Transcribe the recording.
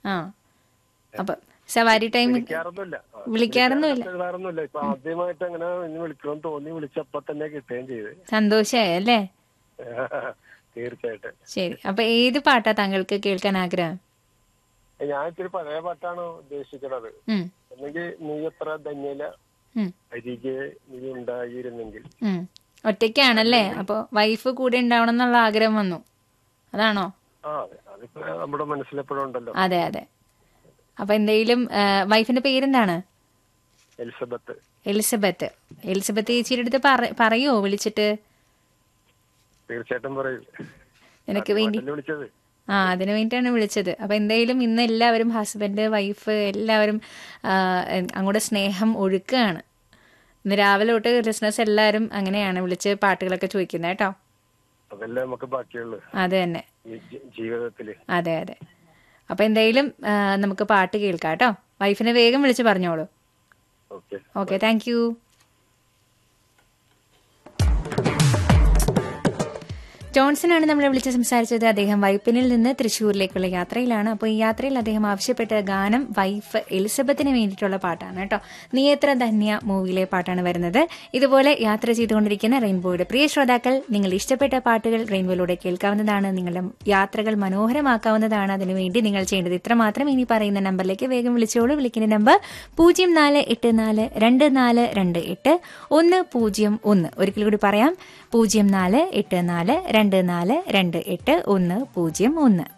ആ അപ്പൊ സവാരി ടൈം വിളിക്കാറൊന്നുമില്ല വിളിക്കാറൊന്നുമില്ല എഴുതാറൊന്നുമില്ല ഇപ്പൊ ആദ്യമായിട്ട് അങ്ങനെ ഇനി വിളിക്കണം തോന്നി വിളിച്ചപ്പോ തന്നെ കിട്ടുകയും ചെയ്ത് സന്തോഷായി അല്ലേ തീർച്ചയായിട്ടും ശരി അപ്പൊ ഏത് പാട്ടാ താങ്കൾക്ക് കേൾക്കാൻ ആഗ്രഹം ഞാൻ ഇത്തിരി പഴയ പാട്ടാണ് ഉദ്ദേശിക്കുന്നത് ഉം, ഒന്നെങ്കിൽ നീ എത്ര ധന്യല ഉം, അരികെ നീ ഉണ്ടായിരുന്നെങ്കിൽ ഉം. ഒറ്റയ്ക്കാണല്ലേ അപ്പൊ വൈഫ് കൂടെ ഉണ്ടാവണം എന്നുള്ള ആഗ്രഹം വന്നു അതാണോ ആ അതെ അതിപ്പോ നമ്മുടെ മനസ്സിലെപ്പോഴും ഉണ്ടല്ലോ അതെ അതെ അപ്പൊ എന്തെങ്കിലും ആ, വൈഫിന്റെ പേരെന്താണ് എലിസബത്ത് എലിസബത്ത് എലിസബത്ത് ചേച്ചിയുടെ അടുത്ത് പറ- പറയോ വിളിച്ചിട്ട് തീർച്ചയായിട്ടും പറയും നിനക്ക് വേണ്ടി അതല്ലേ വിളിച്ചത് ആ അതിനു വേണ്ടിയിട്ടാണ് വിളിച്ചത് അപ്പൊ എന്തായാലും ഇന്ന് എല്ലാവരും ഹസ്ബൻഡ് വൈഫ് എല്ലാവരും ആ, അങ്ങോട്ട് സ്നേഹം ഒഴുക്കുകയാണ് ഇന്ന് രാവിലെ തൊട്ട് ലിസണേഴ്സ് എല്ലാവരും അങ്ങനെയാണ് വിളിച്ച് പാട്ടുകളൊക്കെ ചോദിക്കുന്നത് കേട്ടോ അതല്ലേ നമുക്ക് ബാക്കിയുള്ളു അത് തന്നെ ഈ ജി- ജീവിതത്തില് അതെ അതെ അപ്പൊ എന്തായാലും ആ, നമുക്ക് പാട്ട് കേൾക്കാം കേട്ടോ വൈഫിനെ വേഗം വിളിച്ച് പറഞ്ഞോളൂ okay okay thank you Johnson ആണ് നമ്മളെ വിളിച്ച് സംസാരിച്ചത് അദ്ദേഹം വൈപ്പിനിൽ നിന്ന് തൃശ്ശൂരിലേക്കുള്ള യാത്രയിലാണ് അപ്പോൾ ഈ യാത്രയിൽ അദ്ദേഹം ആവശ്യപ്പെട്ട ഗാനം വൈഫ് എലിസബത്തിന് വേണ്ടിയിട്ടുള്ള പാട്ടാണ് കേട്ടോ നീ എത്ര ധന്യ മൂവിയിലെ പാട്ടാണ് വരുന്നത് ഇതുപോലെ യാത്ര ചെയ്തുകൊണ്ടിരിക്കുന്ന റെയിൻബോയുടെ പ്രിയ ശ്രോതാക്കൾ നിങ്ങൾ ഇഷ്ടപ്പെട്ട പാട്ടുകൾ റെയിൻബോയിലൂടെ കേൾക്കാവുന്നതാണ് നിങ്ങളുടെ യാത്രകൾ മനോഹരമാക്കാവുന്നതാണ് അതിനുവേണ്ടി നിങ്ങൾ ചെയ്യേണ്ടത് ഇത്രമാത്രം ഇനി പറയുന്ന നമ്പറിലേക്ക് വേഗം വിളിച്ചോളൂ വിളിക്കുന്ന നമ്പർ പൂജ്യം നാല് എട്ട് നാല് രണ്ട് നാല് രണ്ട് എട്ട് ഒന്ന് പൂജ്യം ഒന്ന് ഒരിക്കൽ കൂടി പറയാം പൂജ്യം നാല് എട്ട് നാല് രണ്ട് നാല് രണ്ട് എട്ട് ഒന്ന് പൂജ്യം ഒന്ന്